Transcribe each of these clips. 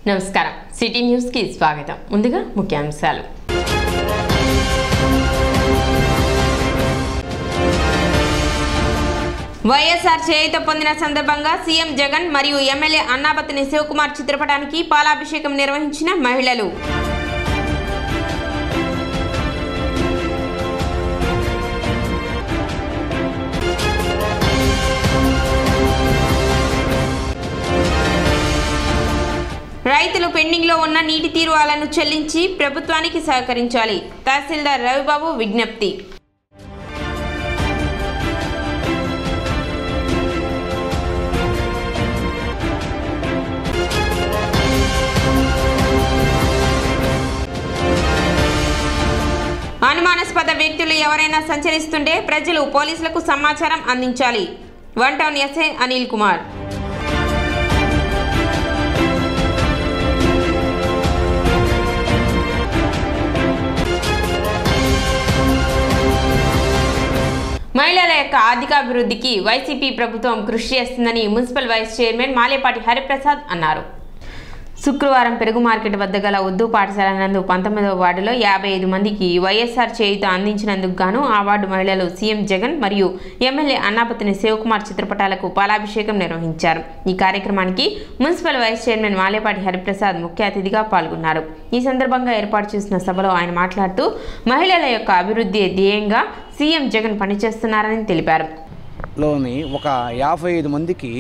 నమస్కారం సిటీ న్యూస్కి స్వాగతం ముందుగా ముఖ్యాంశాలు వైఎస్ఆర్ చేయుత పొందిన సందర్భంగా సీఎం జగన్ మరియు ఎమ్మెల్యే అన్నాబతిని శివకుమార్ చిత్రపటానికి పాలాభిషేకం నిర్వహించిన మహిళలు రైతులు పెండింగ్లో ఉన్న నీటి తీరువాలను చెల్లించి ప్రభుత్వానికి సహకరించాలి తహసీల్దార్ రవిబాబు విజ్ఞప్తి అనుమానాస్పద వ్యక్తులు ఎవరైనా సంచరిస్తుంటే ప్రజలు పోలీసులకు సమాచారం అందించాలి one town SI Anil Kumar మహిళల యొక్క ఆర్థికాభివృద్ధికి వైసీపీ ప్రభుత్వం కృషి చేస్తుందని municipal vice chairman Malepati Hariprasad అన్నారు శుక్రవారం పెరుగు మార్కెట్ వద్ద గల ఉర్దూ పాఠశాల నందు పంతొమ్మిదవ వార్డులో యాభై ఐదు మందికి వైఎస్ఆర్ చేయుత అందించినందుకు గాను ఆ వార్డు మహిళలు సీఎం జగన్ మరియు ఎమ్మెల్యే అన్నాపతిని శివకుమార్ చిత్రపటాలకు పాలాభిషేకం నిర్వహించారు ఈ కార్యక్రమానికి municipal vice chairman Malepati Hariprasad ముఖ్య అతిథిగా పాల్గొన్నారు ఈ సందర్భంగా ఏర్పాటు చేసిన సభలో ఆయన మాట్లాడుతూ మహిళల యొక్క అభివృద్ధి ధ్యేయంగా సీఎం జగన్ పనిచేస్తున్నారని తెలిపారు లోని ఒక యాభై ఐదు మందికి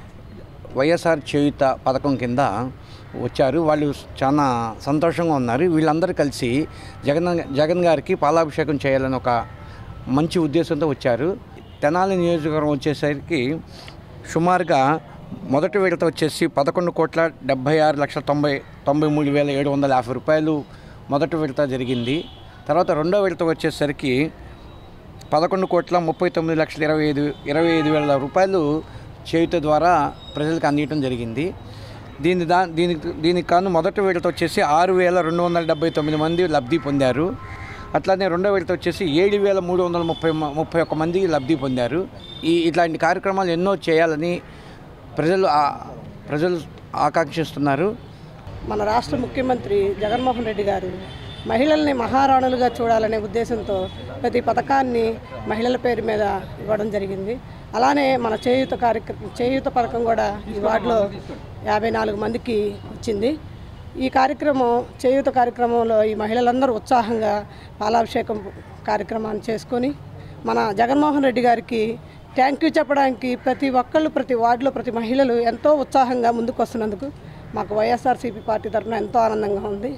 వైఎస్ఆర్ చేయుత పథకం కింద వచ్చారు వాళ్ళు చాలా సంతోషంగా ఉన్నారు వీళ్ళందరూ కలిసి జగన్ జగన్ గారికి పాలాభిషేకం చేయాలని ఒక మంచి ఉద్దేశంతో వచ్చారు తెనాలి నియోజకవర్గం వచ్చేసరికి సుమారుగా మొదటి విడత వచ్చేసి పదకొండు కోట్ల డెబ్భై ఆరు లక్షల తొంభై తొంభై మూడు వేల ఏడు వందల యాభై రూపాయలు మొదటి విడత జరిగింది తర్వాత రెండో విడత వచ్చేసరికి పదకొండు కోట్ల ముప్పై తొమ్మిది లక్షల ఇరవై ఐదు ఇరవై ఐదు వేల రూపాయలు చేయుత ద్వారా ప్రజలకు అందించడం జరిగింది దీని దా దీనికి దీనికి కాను మొదటి విడత వచ్చేసి ఆరు వేల రెండు వందల డెబ్బై తొమ్మిది మంది లబ్ధి పొందారు అట్లానే రెండో విడత వచ్చేసి ఏడు వేల మూడు వందల ముప్పై మ- ముప్పై ఒక్క మంది లబ్ధి పొందారు ఈ ఇట్లాంటి కార్యక్రమాలు ఎన్నో చేయాలని ప్రజలు ఆ- ప్రజలు ఆకాంక్షిస్తున్నారు మన రాష్ట్ర ముఖ్యమంత్రి జగన్మోహన్ రెడ్డి గారు మహిళల్ని మహారాణులుగా చూడాలనే ఉద్దేశంతో ప్రతి పథకాన్ని మహిళల పేరు మీద ఇవ్వడం జరిగింది అలానే మన చేయూత కార్యక్రమం చేయూత పథకం కూడా ఈ వార్డులో యాభై నాలుగు మందికి వచ్చింది ఈ కార్యక్రమం చేయూత కార్యక్రమంలో ఈ మహిళలందరూ ఉత్సాహంగా పాలాభిషేకం కార్యక్రమాన్ని చేసుకొని మన జగన్మోహన్ రెడ్డి గారికి థ్యాంక్ యూ చెప్పడానికి ప్రతి ఒక్కళ్ళు ప్రతి వార్డులో ప్రతి మహిళలు ఎంతో ఉత్సాహంగా ముందుకు వస్తున్నందుకు మాకు వైఎస్ఆర్సీపీ పార్టీ తరఫున ఎంతో ఆనందంగా ఉంది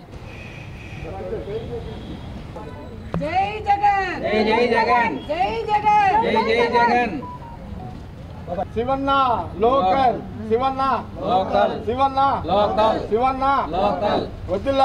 Shivanna local Shivanna local Shivanna local Shivanna local వద్దుల్లా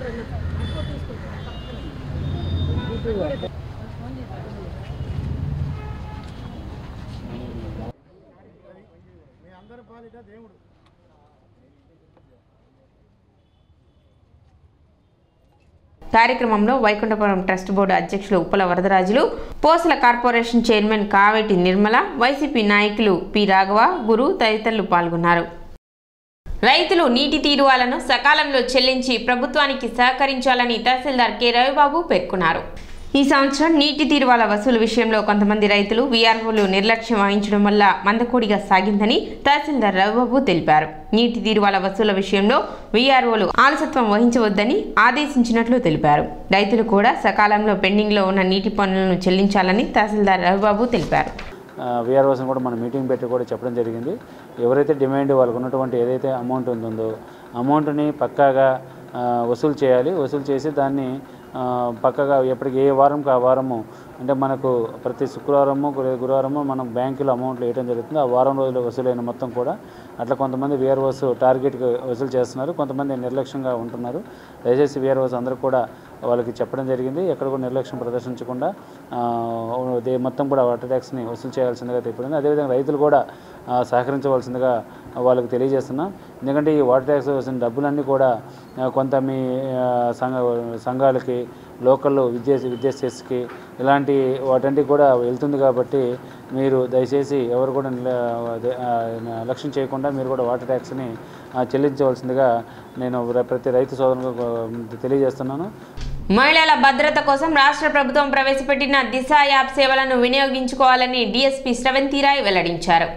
కార్యక్రమంలో వైకుంఠపురం ట్రస్ట్ బోర్డు అధ్యక్షులు Uppala Varadarajulu Posala corporation chairman Kaveti Nirmala YCP నాయకులు పి రాఘవ గురు తదితరులు పాల్గొన్నారు రైతులు నీటి తీరువాలను సకాలంలో చెల్లించి ప్రభుత్వానికి సహకరించాలని తహసీల్దార్ కె రవిబాబు పేర్కొన్నారు ఈ సంవత్సరం నీటి తీరువాల వసూలు విషయంలో కొంతమంది రైతులు వీఆర్ఓలు నిర్లక్ష్యం వహించడం వల్ల మందకోడిగా సాగిందని తహసీల్దార్ రవిబాబు తెలిపారు నీటి తీరువాల వసూల విషయంలో వీఆర్ఓలు ఆలసత్వం వహించవద్దని ఆదేశించినట్లు తెలిపారు రైతులు కూడా సకాలంలో పెండింగ్లో ఉన్న నీటి పన్నులను చెల్లించాలని తహసీల్దార్ రవిబాబు తెలిపారు విఆర్ఓస్ని కూడా మనం మీటింగ్ పెట్టి కూడా చెప్పడం జరిగింది ఎవరైతే డిమాండ్ వాళ్ళకు ఉన్నటువంటి ఏదైతే అమౌంట్ ఉంటుందో అమౌంట్ని పక్కాగా ఆ, వసూలు చేయాలి వసూలు చేసి దాన్ని ఆ, పక్కగా ఎప్పటికి ఏ వారంకి ఆ వారము అంటే మనకు ప్రతి శుక్రవారము గురు- గురువారము మనం బ్యాంకులో అమౌంట్లు వేయడం జరుగుతుంది ఆ వారం రోజులు వసూలైన మొత్తం కూడా అట్లా కొంతమంది విఆర్ఓస్ టార్గెట్కి వసూలు చేస్తున్నారు కొంతమంది నిర్లక్ష్యంగా ఉంటున్నారు దయచేసి విఆర్ఓస్ అందరూ కూడా వాళ్ళకి చెప్పడం జరిగింది ఎక్కడ కూడా నిర్లక్ష్యం ప్రదర్శించకుండా ఆ, దే మొత్తం కూడా వాటర్ ట్యాక్స్ని వసూలు చేయాల్సిందిగా తెలిపింది అదేవిధంగా రైతులు కూడా ఆ, సహకరించవలసిందిగా వాళ్ళకి తెలియజేస్తున్నాం ఎందుకంటే ఈ వాటర్ ట్యాక్స్ వచ్చిన డబ్బులన్నీ కూడా ఆ, కొంత మీ ఆ, సంఘ సంఘాలకి లోకల్ విద్యా విద్యాస్థితికి ఇలాంటి వాటంటికి కూడా వెళ్తుంది కాబట్టి మీరు దయచేసి ఎవరు కూడా నిల- అదే, ఆ, లక్ష్యం చేయకుండా మీరు కూడా వాటర్ ట్యాక్స్ని ఆ, చెల్లించవలసిందిగా నేను ప్రతి రైతు సోదరులకు తెలియజేస్తున్నాను మహిళల భద్రత కోసం రాష్ట్ర ప్రభుత్వం ప్రవేశపెట్టిన దిశ యాప్ సేవలను వినియోగించుకోవాలని డీఎస్పీ శ్రవంతి రాయ్ వెల్లడించారు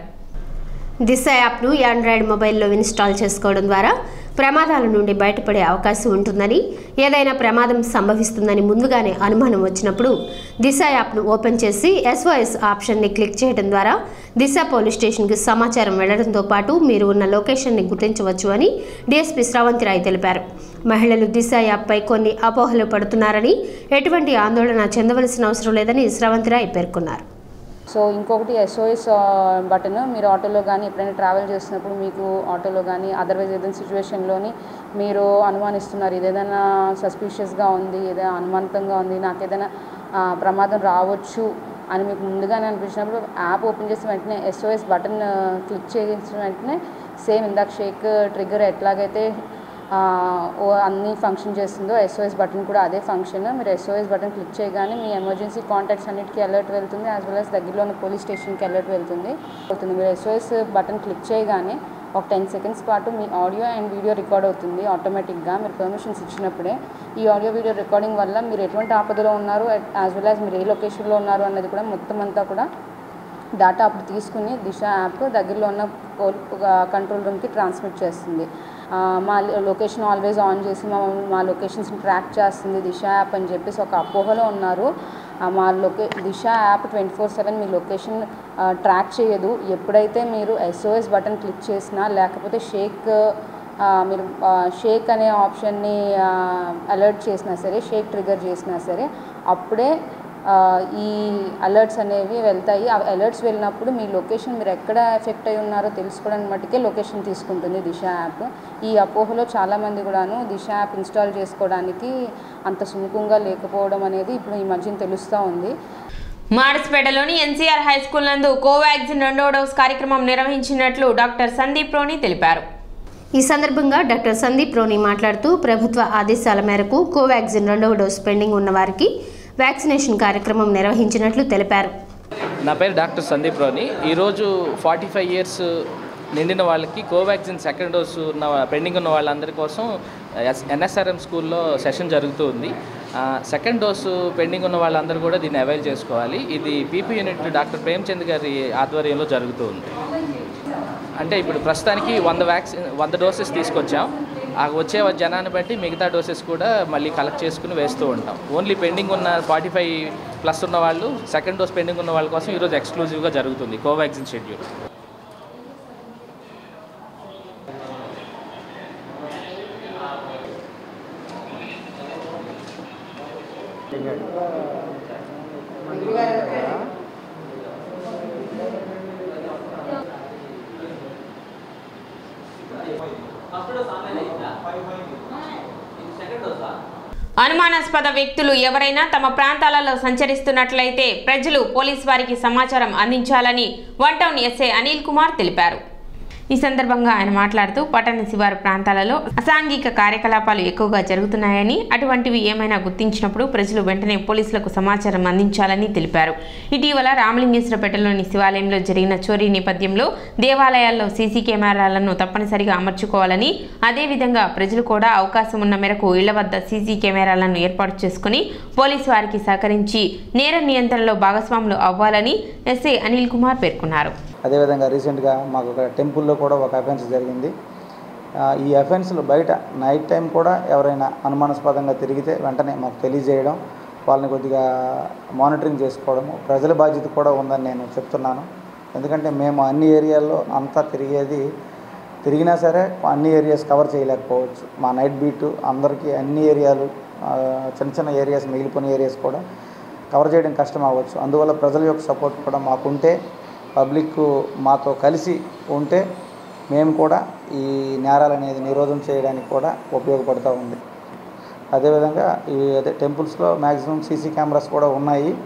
దిశ యాప్ను ఆండ్రాయిడ్ మొబైల్లో ఇన్స్టాల్ చేసుకోవడం ద్వారా ప్రమాదాల నుండి బయటపడే అవకాశం ఉంటుందని ఏదైనా ప్రమాదం సంభవిస్తుందని ముందుగానే అనుమానం వచ్చినప్పుడు దిశ యాప్ను ఓపెన్ చేసి ఎస్ఓఎస్ ఆప్షన్ని క్లిక్ చేయడం ద్వారా దిశ పోలీస్ స్టేషన్కి సమాచారం వెళ్లడంతో పాటు మీరు ఉన్న లొకేషన్ని గుర్తించవచ్చు అని డీఎస్పీ శ్రవంతిరాయ్ తెలిపారు మహిళలు దిశ యాప్పై కొన్ని అపోహలు పడుతున్నారని ఎటువంటి ఆందోళన చెందవలసిన అవసరం లేదని శ్రవంతిరాయ్ పేర్కొన్నారు సో ఇంకొకటి ఎస్ఓఎస్ బటన్ మీరు ఆటోలో కానీ ఎప్పుడైనా ట్రావెల్ చేస్తున్నప్పుడు మీకు ఆటోలో కానీ అదర్వైజ్ ఏదైనా సిచ్యువేషన్లోని మీరు అనుమానిస్తున్నారు ఇదేదైనా సస్పీషియస్గా ఉంది ఏదైనా అనుమానితంగా ఉంది నాకు ఏదైనా ఆ, ప్రమాదం రావచ్చు అని మీకు ముందుగానే అనిపించినప్పుడు యాప్ ఓపెన్ చేసిన వెంటనే ఎస్ఓఎస్ బటన్ క్లిక్ చేసిన వెంటనే సేమ్ ఇందాక షేక్ ట్రిగ్గర్ ఎట్లాగైతే ఆ, ఓ అన్ని ఫంక్షన్ చేస్తుందో ఎస్ఓఎస్ బటన్ కూడా అదే ఫంక్షన్ మీరు ఎస్ఓఎస్ బటన్ క్లిక్ చేయగానే మీ ఎమర్జెన్సీ కాంటాక్ట్స్ అన్నిటికీ అలర్ట్ వెళ్తుంది యాజ్ వెల్ as దగ్గరలో ఉన్న పోలీస్ స్టేషన్కి అలర్ట్ వెళ్తుంది అవుతుంది మీరు ఎస్ఓఎస్ బటన్ క్లిక్ చేయగానే ఒక టెన్ సెకండ్స్ పాటు మీ ఆడియో అండ్ వీడియో రికార్డ్ అవుతుంది ఆటోమేటిక్గా మీరు పర్మిషన్స్ ఇచ్చినప్పుడే ఈ ఆడియో వీడియో రికార్డింగ్ వల్ల మీరు ఎటువంటి ఆపదలో ఉన్నారు యాజ్ వెల్ యాజ్ మీరు ఏ లొకేషన్లో ఉన్నారు అన్నది కూడా మొత్తం అంతా కూడా డేటా అప్పుడు తీసుకుని దిశ యాప్ దగ్గరలో ఉన్న కంట్రోల్ రూమ్కి ట్రాన్స్మిట్ చేస్తుంది ఆ, మా లొకేషన్ ఆల్వేస్ ఆన్ చేసి మా మా లొకేషన్స్ని ట్రాక్ చేస్తుంది దిశ యాప్ అని చెప్పేసి ఒక అపోహలో ఉన్నారు ఆ, మా లొకే Disha app twenty four seven మీ లొకేషన్ ట్రాక్ చేయదు ఎప్పుడైతే మీరు ఎస్ఓఎస్ బటన్ క్లిక్ చేసినా లేకపోతే షేక్ ఆ, మీరు ఆ, షేక్ అనే ఆప్షన్ని అలర్ట్ చేసినా సరే షేక్ ట్రిగర్ చేసినా సరే అప్పుడే ఆ, ఈ అలర్ట్స్ అనేవి వెళ్తాయి ఆ అలర్ట్స్ వెళ్ళినప్పుడు మీ లొకేషన్ మీరు ఎక్కడ ఎఫెక్ట్ అయి ఉన్నారో తెలుసుకోవడానికి మట్టుకే లొకేషన్ తీసుకుంటుంది దిశ యాప్ ఈ అపోహలో చాలామంది కూడాను దిశ యాప్ ఇన్స్టాల్ చేసుకోవడానికి అంత సుముఖంగా లేకపోవడం అనేది ఇప్పుడు ఈ మధ్యన తెలుస్తూ ఉంది మాడస్పేటలోని ఎన్సీఆర్ హై స్కూల్ నందు కోవాక్సిన్ రెండో డోస్ కార్యక్రమం నిర్వహించినట్లు డాక్టర్ సందీప్ రోని తెలిపారు ఈ సందర్భంగా డాక్టర్ సందీప్ రోని మాట్లాడుతూ ప్రభుత్వ ఆదేశాల మేరకు కోవాక్సిన్ రెండవ డోసు పెండింగ్ ఉన్న వారికి వ్యాక్సినేషన్ కార్యక్రమం నిర్వహించినట్లు తెలిపారు నా పేరు డాక్టర్ సందీప్ రోని ఈరోజు ఫార్టీ ఫైవ్ ఇయర్స్ నిండిన వాళ్ళకి కోవాక్సిన్ సెకండ్ డోస్ ఉన్న పెండింగ్ ఉన్న వాళ్ళందరి కోసం ఎస్ ఎన్ఎస్ఆర్ఎం స్కూల్లో సెషన్ జరుగుతూ ఉంది ఆ, సెకండ్ డోసు పెండింగ్ ఉన్న వాళ్ళందరూ కూడా దీన్ని అవైల్ చేసుకోవాలి ఇది పీపీ యూనిట్ డాక్టర్ ప్రేమ్చంద్ గారి ఆధ్వర్యంలో జరుగుతూ ఉంది అంటే ఇప్పుడు ప్రస్తుతానికి వంద వ్యాక్సిన్ వంద డోసెస్ తీసుకొచ్చాం ఆ వచ్చే జనాన్ని బట్టి మిగతా డోసెస్ కూడా మళ్ళీ కలెక్ట్ చేసుకుని వేస్తూ ఉంటాం ఓన్లీ పెండింగ్ ఉన్న ఫార్టీ ఫైవ్ ప్లస్ ఉన్న వాళ్ళు సెకండ్ డోస్ పెండింగ్ ఉన్న వాళ్ళ కోసం ఈరోజు ఎక్స్క్లూజివ్గా జరుగుతుంది కోవాక్సిన్ షెడ్యూల్ అనుమానాస్పద వ్యక్తులు ఎవరైనా తమ ప్రాంతాలలో సంచరిస్తున్నట్లయితే ప్రజలు పోలీస్ వారికి సమాచారం అందించాలని one town SI Anil Kumar తెలిపారు ఈ సందర్భంగా ఆయన మాట్లాడుతూ పట్టణ శివారు ప్రాంతాలలో అసాంఘిక కార్యకలాపాలు ఎక్కువగా జరుగుతున్నాయని అటువంటివి ఏమైనా గుర్తించినప్పుడు ప్రజలు వెంటనే పోలీసులకు సమాచారం అందించాలని తెలిపారు ఇటీవల రామలింగేశ్వరపేటలోని శివాలయంలో జరిగిన చోరీ నేపథ్యంలో దేవాలయాల్లో సీసీ కెమెరాలను తప్పనిసరిగా అమర్చుకోవాలని అదేవిధంగా ప్రజలు కూడా అవకాశం ఉన్న మేరకు ఇళ్ల వద్ద సీసీ కెమెరాలను ఏర్పాటు చేసుకుని పోలీసు వారికి సహకరించి నేర నియంత్రణలో భాగస్వాములు అవ్వాలని ఎస్ఐ అనిల్ కుమార్ పేర్కొన్నారు అదేవిధంగా రీసెంట్గా మాకు ఒక టెంపుల్లో కూడా ఒక అఫెన్స్ జరిగింది ఆ, ఈ అఫెన్స్లు బయట నైట్ టైం కూడా ఎవరైనా అనుమానాస్పదంగా తిరిగితే వెంటనే మాకు తెలియజేయడం వాళ్ళని కొద్దిగా మానిటరింగ్ చేసుకోవడము ప్రజల బాధ్యత కూడా ఉందని నేను చెప్తున్నాను ఎందుకంటే మేము అన్ని ఏరియాల్లో అంతా తిరిగేది తిరిగినా సరే అన్ని ఏరియాస్ కవర్ చేయలేకపోవచ్చు మా నైట్ బీట్ అందరికీ అన్ని ఏరియాలు ఆ, చిన్న చిన్న ఏరియాస్ మిగిలిపోయిన ఏరియాస్ కూడా కవర్ చేయడం కష్టం అవ్వచ్చు అందువల్ల ప్రజల యొక్క సపోర్ట్ కూడా మాకుంటే పబ్లిక్ మాతో కలిసి ఉంటే మేము కూడా ఈ నేరాలు అనేది నిరోధం చేయడానికి కూడా ఉపయోగపడుతూ ఉంది అదేవిధంగా ఈ అదే టెంపుల్స్లో మ్యాక్సిమం సీసీ కెమెరాస్ కూడా ఉన్నాయి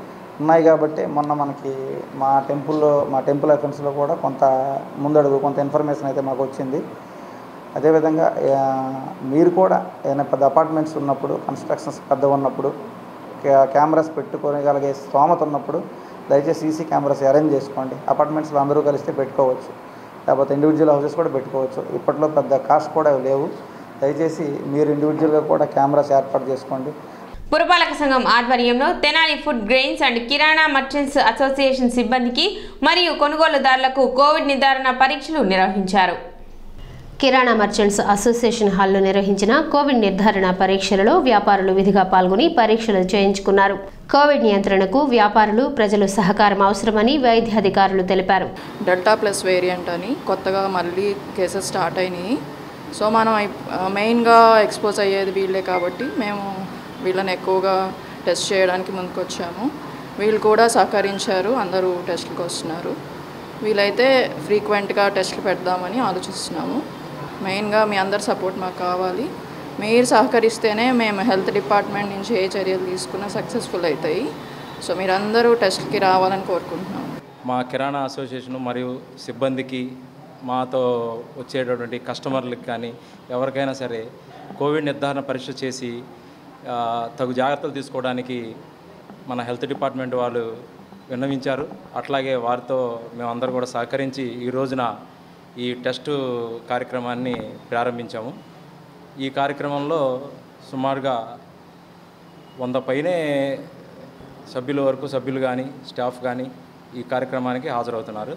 ఉన్నాయి కాబట్టి మొన్న మనకి మా టెంపుల్లో మా టెంపుల్ అఫెన్స్లో కూడా కొంత ముందడుగు కొంత ఇన్ఫర్మేషన్ అయితే మాకు వచ్చింది అదేవిధంగా ఆ, మీరు కూడా ఏదైనా పెద్ద అపార్ట్మెంట్స్ ఉన్నప్పుడు కన్స్ట్రక్షన్స్ పెద్ద ఉన్నప్పుడు కె- కెమెరాస్ పెట్టుకోగలిగే స్తోమత ఉన్నప్పుడు దయచేసి సీసీ కెమెరాస్ అరేంజ్ చేసుకోండి అపార్ట్మెంట్స్లో అందరూ కలిస్తే పెట్టుకోవచ్చు లేకపోతే ఇండివిజువల్ హౌసెస్ కూడా పెట్టుకోవచ్చు ఇప్పట్లో పెద్ద కాస్ట్ కూడా లేవు దయచేసి మీరు ఇండివిజువల్గా కూడా కెమెరాస్ ఏర్పాటు చేసుకోండి పురపాలక సంఘం ఆధ్వర్యంలో Tenali food grains and kirana merchants association సిబ్బందికి మరియు కొనుగోలుదారులకు కోవిడ్ నిర్ధారణ పరీక్షలు నిర్వహించారు కిరాణా మర్చెంట్స్ అసోసియేషన్ హాల్లో నిర్వహించిన కోవిడ్ నిర్ధారణ పరీక్షలలో వ్యాపారులు విధిగా పాల్గొని పరీక్షలు చేయించుకున్నారు కోవిడ్ నియంత్రణకు వ్యాపారులు ప్రజలు సహకారం అవసరమని వైద్యాధికారులు తెలిపారు డెల్టా ప్లస్ వేరియంట్ అని కొత్తగా మళ్ళీ కేసెస్ స్టార్ట్ అయినాయి సో మనం ఐ- మెయిన్గా ఎక్స్పోజ్ అయ్యేది వీళ్ళే కాబట్టి మేము వీళ్ళని ఎక్కువగా టెస్ట్ చేయడానికి ముందుకొచ్చాము వీళ్ళు కూడా సహకరించారు అందరూ టెస్ట్లకు వస్తున్నారు వీలైతే ఫ్రీక్వెంట్గా టెస్ట్లు పెడదామని ఆలోచిస్తున్నాము మెయిన్గా మీ అందరి సపోర్ట్ మాకు కావాలి మీరు సహకరిస్తేనే మేము హెల్త్ డిపార్ట్మెంట్ నుంచి ఏ చర్యలు తీసుకున్నా సక్సెస్ఫుల్ అవుతాయి సో మీరందరూ టెస్ట్కి రావాలని కోరుకుంటున్నాము మా కిరాణా అసోసియేషన్ మరియు సిబ్బందికి మాతో వచ్చేటటువంటి కస్టమర్లకు కానీ ఎవరికైనా సరే కోవిడ్ నిర్ధారణ పరీక్ష చేసి ఆ, తగు జాగ్రత్తలు తీసుకోవడానికి మన హెల్త్ డిపార్ట్మెంట్ వాళ్ళు విన్నవించారు అట్లాగే వారితో మేమందరూ కూడా సహకరించి ఈ రోజున ఈ టెస్ట్ కార్యక్రమాన్ని ప్రారంభించాము ఈ కార్యక్రమంలో సుమారుగా వంద పైనే సభ్యుల వరకు సభ్యులు కానీ స్టాఫ్ కానీ ఈ కార్యక్రమానికి హాజరవుతున్నారు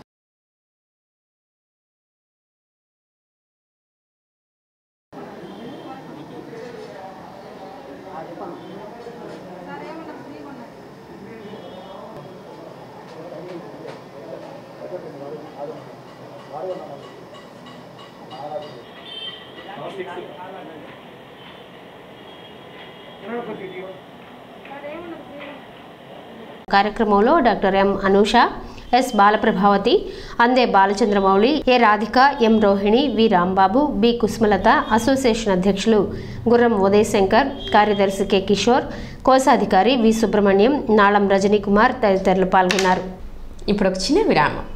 కార్యక్రమంలో doctor M Anusha S Balaprabhavathi Ande Balachandramouli A Radhika M Rohini V Rambabu B Kusumalatha association అధ్యక్షులు గుర్రం ఉదయ్ శంకర్ కార్యదర్శి కె కిషోర్ కోశాధికారి వి సుబ్రహ్మణ్యం నాళం రజనీకుమార్ తదితరులు పాల్గొన్నారు ఇప్పుడు ఒక చిన్న విరామం